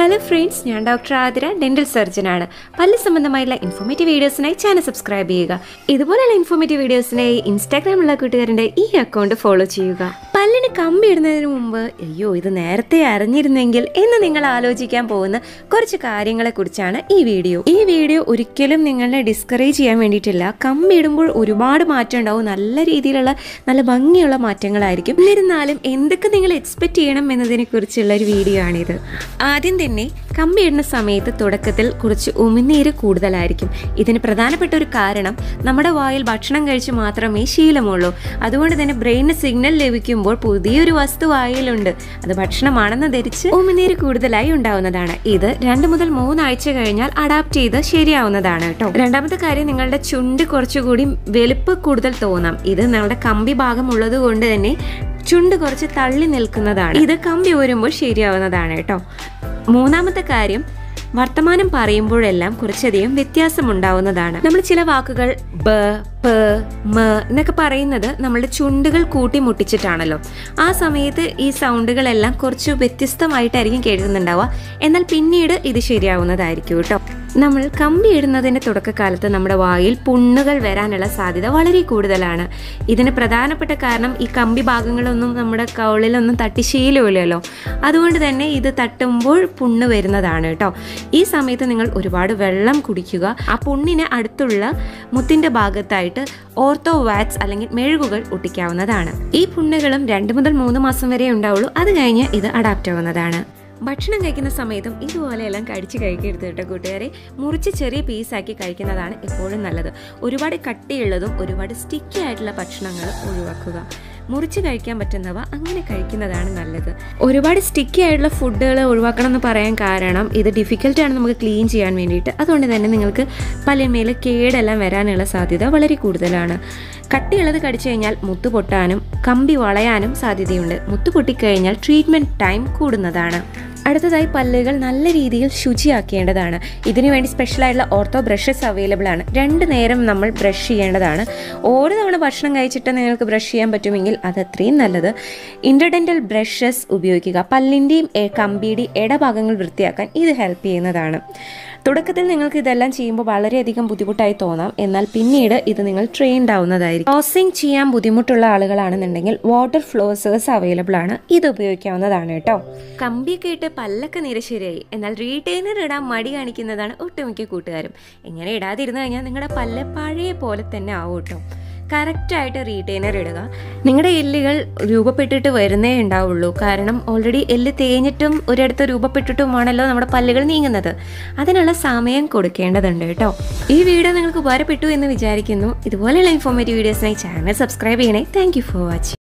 hello friends ഞാൻ doctor Athira dental സർജനാണ് പല്ല് സംബന്ധമായുള്ള ഇൻഫോർമേറ്റീവ് വീഡിയോസിനായി ചാനൽ സബ്സ്ക്രൈബ് ചെയ്യുക ഇതുപോലെയുള്ള ഇൻഫോർമേറ്റീവ് വീഡിയോസിനായി ഇൻസ്റ്റാഗ്രാമിലുള്ള കൂട്ടുകാരൻ്റെ ഈ അക്കൗണ്ട് ഫോളോ ചെയ്യുക പല്ലിന് കമ്പി ഇടുന്നതിന് മുമ്പ് അയ്യോ ഇത് നേരത്തെ അറിഞ്ഞിരുന്നെങ്കിൽ എന്ന് നിങ്ങൾ ആലോചിക്കാൻ പോകുന്ന കുറച്ച് കാര്യങ്ങളെ കുറിച്ചാണ് ഈ വീഡിയോ ഈ വീഡിയോ ഒരിക്കലും നിങ്ങളെ ഡിസ്കറേജ് ചെയ്യാൻ വേണ്ടിയിട്ടില്ല കമ്പി ഇടുമ്പോൾ ഒരുപാട് മാറ്റം ഉണ്ടാവും നല്ല രീതിയിലുള്ള നല്ല ഭംഗിയുള്ള മാറ്റങ്ങളായിരിക്കും എന്നിരുന്നാലും എന്തൊക്കെ നിങ്ങൾ എക്സ്പെക്ട് ചെയ്യണം എന്നതിനെ കുറിച്ചുള്ള ഒരു വീഡിയോ ആണിത് ആദ്യം തന്നെ കമ്പി ഇടുന്ന സമയത്ത് തുടക്കത്തിൽ കുറച്ച് ഉമിനീര് കൂടുതലായിരിക്കും ഇതിന് പ്രധാനപ്പെട്ട ഒരു കാരണം നമ്മുടെ വായിൽ ഭക്ഷണം കഴിച്ച് മാത്രമേ ശീലമുള്ളൂ അതുകൊണ്ട് തന്നെ ബ്രെയിനിന് സിഗ്നൽ ലഭിക്കുമ്പോൾ പുതിയൊരു വസ്തു വായിലുണ്ട് അത് ഭക്ഷണമാണെന്ന് ധരിച്ച് ഉമിനീര് കൂടുതലായി ഉണ്ടാവുന്നതാണ് ഇത് രണ്ട് മുതൽ മൂന്നാഴ്ച കഴിഞ്ഞാൽ അഡാപ്റ്റ് ചെയ്ത് ശരിയാവുന്നതാണ് കേട്ടോ രണ്ടാമത്തെ കാര്യം നിങ്ങളുടെ ചുണ്ട് കുറച്ചുകൂടി വലുപ്പ് കൂടുതൽ തോന്നാം ഇത് നിങ്ങളുടെ കമ്പി ഭാഗം ഉള്ളത് കൊണ്ട് തന്നെ ചുണ്ട് കുറച്ച് തള്ളി നിൽക്കുന്നതാണ് ഇത് കമ്പി ഊരുമ്പോൾ ശരിയാവുന്നതാണ് കേട്ടോ മൂന്നാമത്തെ കാര്യം വർത്തമാനം പറയുമ്പോഴെല്ലാം കുറച്ചധികം വ്യത്യാസമുണ്ടാവുന്നതാണ് നമ്മൾ ചില വാക്കുകൾ ബ പ മ എന്നൊക്കെ പറയുന്നത് നമ്മളുടെ ചുണ്ടുകൾ കൂട്ടി മുട്ടിച്ചിട്ടാണല്ലോ ആ സമയത്ത് ഈ സൗണ്ടുകളെല്ലാം കുറച്ച് വ്യത്യസ്തമായിട്ടായിരിക്കും കേൾക്കുന്നുണ്ടാവുക എന്നാൽ പിന്നീട് ഇത് ശരിയാവുന്നതായിരിക്കും കേട്ടോ നമ്മൾ കമ്പി ഇടുന്നതിൻ്റെ തുടക്കകാലത്ത് നമ്മുടെ വായിൽ പുണ്ണുകൾ വരാനുള്ള സാധ്യത വളരെ കൂടുതലാണ് ഇതിന് പ്രധാനപ്പെട്ട കാരണം ഈ കമ്പി ഭാഗങ്ങളൊന്നും നമ്മുടെ കൗളിലൊന്നും തട്ടി ശീലമില്ലല്ലോ അതുകൊണ്ട് തന്നെ ഇത് തട്ടുമ്പോൾ പുണ്ണ് വരുന്നതാണ് കേട്ടോ ഈ സമയത്ത് നിങ്ങൾ ഒരുപാട് വെള്ളം കുടിക്കുക ആ പുണ്ണിന് അടുത്തുള്ള മുത്തിൻ്റെ ഭാഗത്തായിട്ട് ഓർത്തോ വാറ്റ്സ് അല്ലെങ്കിൽ മെഴുകുകൾ ഒട്ടിക്കാവുന്നതാണ് ഈ പുണ്ണുകളും രണ്ട് മുതൽ മൂന്ന് മാസം വരെ ഉണ്ടാവുള്ളൂ അത് കഴിഞ്ഞ് ഇത് അഡാപ്റ്റ് ആവുന്നതാണ് ഭക്ഷണം കഴിക്കുന്ന സമയത്തും ഇതുപോലെയെല്ലാം കഴിച്ച് കഴിക്കരുത് കേട്ടോ കൂട്ടുകാരെ മുറിച്ച് ചെറിയ പീസാക്കി കഴിക്കുന്നതാണ് എപ്പോഴും നല്ലത് ഒരുപാട് കട്ടിയുള്ളതും ഒരുപാട് സ്റ്റിക്കി ആയിട്ടുള്ള ഭക്ഷണങ്ങൾ ഒഴിവാക്കുക മുറിച്ച് കഴിക്കാൻ പറ്റുന്നവ അങ്ങനെ കഴിക്കുന്നതാണ് നല്ലത് ഒരുപാട് സ്റ്റിക്കി ആയിട്ടുള്ള ഫുഡുകൾ ഒഴിവാക്കണം എന്ന് പറയാൻ കാരണം ഇത് ഡിഫിക്കൽട്ട് ആണ് നമുക്ക് ക്ലീൻ ചെയ്യാൻ വേണ്ടിയിട്ട് അതുകൊണ്ട് തന്നെ നിങ്ങൾക്ക് പല്ലിന്മേൽ കേടെല്ലാം വരാനുള്ള സാധ്യത വളരെ കൂടുതലാണ് കട്ടിയുള്ളത് കടിച്ചു കഴിഞ്ഞാൽ മുത്ത് പൊട്ടാനും കമ്പി വളയാനും സാധ്യതയുണ്ട് മുത്ത് പൊട്ടിക്കഴിഞ്ഞാൽ ട്രീറ്റ്മെൻറ്റ് ടൈം കൂടുന്നതാണ് അടുത്തതായി പല്ലുകൾ നല്ല രീതിയിൽ ശുചിയാക്കേണ്ടതാണ് ഇതിനുവേണ്ടി സ്പെഷ്യലായിട്ടുള്ള ഓർത്തോ ബ്രഷസ് അവൈലബിൾ ആണ് രണ്ട് നേരം നമ്മൾ ബ്രഷ് ചെയ്യേണ്ടതാണ് ഓരോ തവണ ഭക്ഷണം കഴിച്ചിട്ട് നിങ്ങൾക്ക് ബ്രഷ് ചെയ്യാൻ പറ്റുമെങ്കിൽ അത് അത്രയും നല്ലത് ഇൻ്റർഡെൻ്റൽ ബ്രഷസ് ഉപയോഗിക്കുക പല്ലിൻ്റെയും എ- കമ്പിയുടെയും ഇടഭാഗങ്ങൾ വൃത്തിയാക്കാൻ ഇത് ഹെൽപ്പ് ചെയ്യുന്നതാണ് തുടക്കത്തിൽ നിങ്ങൾക്ക് ഇതെല്ലാം ചെയ്യുമ്പോൾ വളരെയധികം ബുദ്ധിമുട്ടായി തോന്നാം എന്നാൽ പിന്നീട് ഇത് നിങ്ങൾ ട്രെയിൻഡ് ആവുന്നതായിരിക്കും ക്രോസിംഗ് ചെയ്യാൻ ബുദ്ധിമുട്ടുള്ള ആളുകളാണെന്നുണ്ടെങ്കിൽ വാട്ടർ ഫ്ലോസേഴ്സ് അവൈലബിൾ ആണ് ഇത് ഉപയോഗിക്കാവുന്നതാണ് കേട്ടോ കമ്പിയൊക്കെ ഇട്ട് പല്ലൊക്കെ നിരശരിയായി എന്നാൽ റീറ്റെയിനർ ഇടാൻ മടി കാണിക്കുന്നതാണ് ഒട്ടുമിക്ക കൂട്ടുകാരും ഇങ്ങനെ ഇടാതിരുന്നു കഴിഞ്ഞാൽ നിങ്ങളുടെ പല്ല് പഴയ പോലെ തന്നെ ആവും കേട്ടോ കറക്റ്റായിട്ട് റീറ്റെയിനർ ഇടുക നിങ്ങളുടെ എല്ലുകൾ രൂപപ്പെട്ടിട്ട് വരുന്നേ ഉണ്ടാവുള്ളൂ കാരണം ഓൾറെഡി എല്ല് തേഞ്ഞിട്ടും ഒരിടത്ത് രൂപപ്പെട്ടിട്ടുമാണല്ലോ നമ്മുടെ പല്ലുകൾ നീങ്ങുന്നത് അതിനുള്ള സമയം കൊടുക്കേണ്ടതുണ്ട് കേട്ടോ ഈ വീഡിയോ നിങ്ങൾക്ക് ഉപകാരപ്പെട്ടു എന്ന് വിചാരിക്കുന്നു ഇതുപോലെയുള്ള ഇൻഫോർമേറ്റീവ് വീഡിയോസിനായി ചാനൽ സബ്സ്ക്രൈബ് ചെയ്യണേ താങ്ക് ഫോർ വാച്ചിങ്